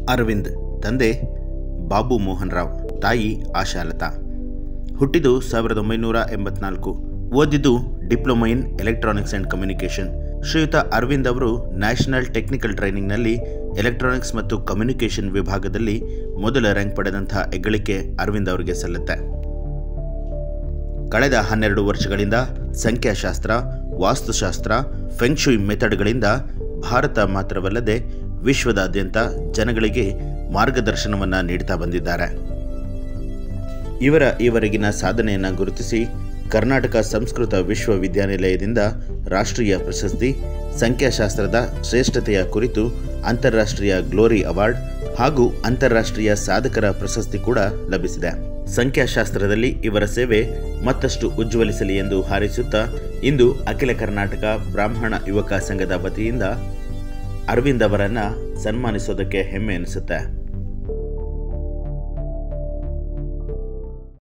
ಅರವಿಂದ್ ತಂದೆ ಬಾಬು ಮೋಹನ್ ರಾವ್ ತಾಯಿ ಆಶಾಲತಾ ಹುಟ್ಟಿದು ಸಾವಿರದ ಒಂಬೈನೂರ ಎಂಬತ್ನಾಲ್ಕು ಓದಿದ್ದು diploma in electronics and communication ಶ್ರೀಯುತ ಅರವಿಂದ್ ಅವರು ನ್ಯಾಷನಲ್ ಟೆಕ್ನಿಕಲ್ ಟ್ರೈನಿಂಗ್ನಲ್ಲಿ ಎಲೆಕ್ಟ್ರಾನಿಕ್ಸ್ ಮತ್ತು ಕಮ್ಯುನಿಕೇಷನ್ ವಿಭಾಗದಲ್ಲಿ ಮೊದಲ ರ್ಯಾಂಕ್ ಪಡೆದಂಥ ಹೆಗ್ಗಳಿಕೆ ಅರವಿಂದ್ ಅವರಿಗೆ ಸಲ್ಲುತ್ತೆ ಕಳೆದ ಹನ್ನೆರಡು ವರ್ಷಗಳಿಂದ ಸಂಖ್ಯಾಶಾಸ್ತ್ರ ವಾಸ್ತುಶಾಸ್ತ್ರ ಫೆಂಕ್ಷುಯ್ ಮೆಥಡ್ಗಳಿಂದ ಭಾರತ ಮಾತ್ರವಲ್ಲದೆ ವಿಶ್ವದಾದ್ಯಂತ ಜನಗಳಿಗೆ ಮಾರ್ಗದರ್ಶನವನ್ನು ನೀಡ್ತಾ ಬಂದಿದ್ದಾರೆ ಇವರ ಈವರೆಗಿನ ಸಾಧನೆಯನ್ನು ಗುರುತಿಸಿ ಕರ್ನಾಟಕ ಸಂಸ್ಕೃತ ವಿಶ್ವವಿದ್ಯಾನಿಲಯದಿಂದ ರಾಷ್ಟ್ರೀಯ ಪ್ರಶಸ್ತಿ ಸಂಖ್ಯಾಶಾಸ್ತ್ರದ ಶ್ರೇಷ್ಠತೆಯ ಕುರಿತು ಅಂತಾರಾಷ್ಟ್ರೀಯ ಗ್ಲೋರಿ ಅವಾರ್ಡ್ ಹಾಗೂ ಅಂತಾರಾಷ್ಟ್ರೀಯ ಸಾಧಕರ ಪ್ರಶಸ್ತಿ ಕೂಡ ಲಭಿಸಿದೆ ಸಂಖ್ಯಾಶಾಸ್ತ್ರದಲ್ಲಿ ಇವರ ಸೇವೆ ಮತ್ತಷ್ಟು ಉಜ್ವಲಿಸಲಿ ಎಂದು ಹಾರೈಸುತ್ತಾ ಇಂದು ಅಖಿಲ ಕರ್ನಾಟಕ ಬ್ರಾಹ್ಮಣ ಯುವಕ ಸಂಘದ ವತಿಯಿಂದ ಅರವಿಂದ್ ಅವರನ್ನು ಸನ್ಮಾನಿಸೋದಕ್ಕೆ ಹೆಮ್ಮೆ ಅನಿಸುತ್ತೆ